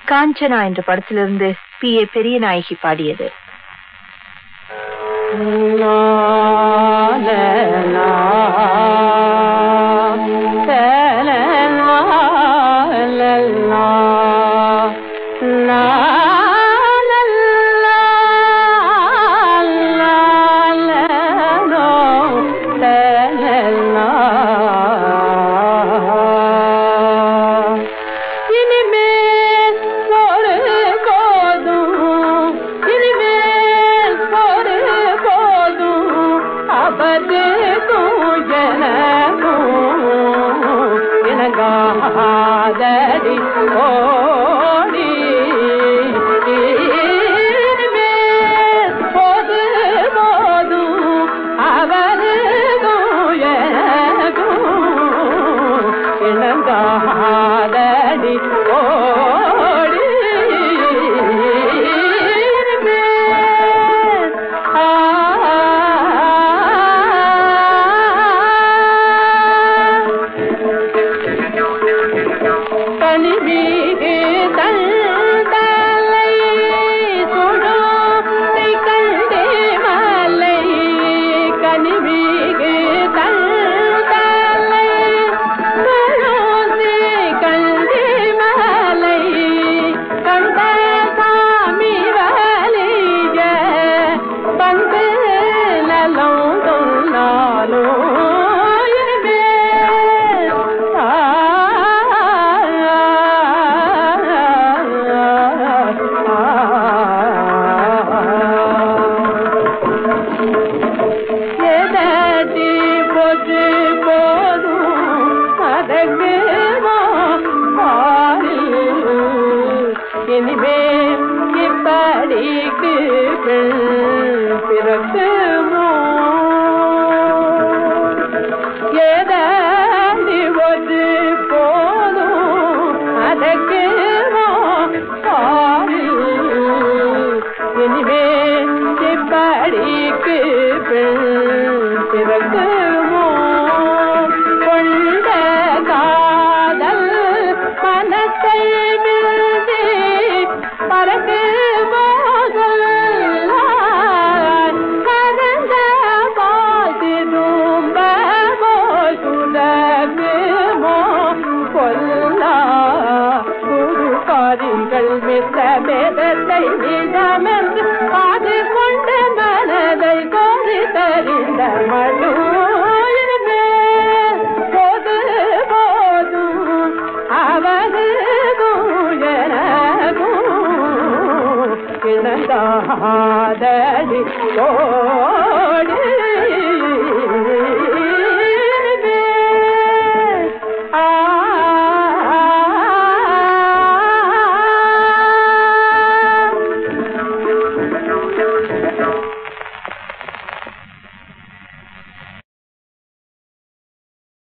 காஞ்சனா என்ற படத்திலிருந்து B A பெரிய நாயகி பாடியது இனிமேல் ஒரு போதும் இனிமேல் ஒரு போதும் அவருக்கும் எனக்கும் இணங்காதடி ஓடி இனிமேல் போது போதும் அவருக்கும் எனக்கும் இணங்காதடி ஓடி ஆ கனிமீகு தந்தலை சுடோத்தை கண்டே மலை கனிமீகு தந்தலை சுடோத்தை கண்டே மலை கண்ட சாமி வலிய வந்து நலம் சொன்னாலோ எதடி போது போதும் அதற்கு இனிமே இப்படிக்கு பிறக்குமோ ஏதாண்டி ஒரு போதும் அதற்கு இனிமே இப்படிக்கு பிறக்குமோ கொண்ட காதல் மனத்தை விழுதி பறக்கு கரந்த பாசிரும் போல் சுடகுமோ கொல்லா குரு காரியங்கள் மித்த பேதத்தை நிஜமென்று பாது கொண்ட மனதை கோரி தறிந்த மழுமே போது போதும் அவரு எனக்கும் இணங்காதடி ஓ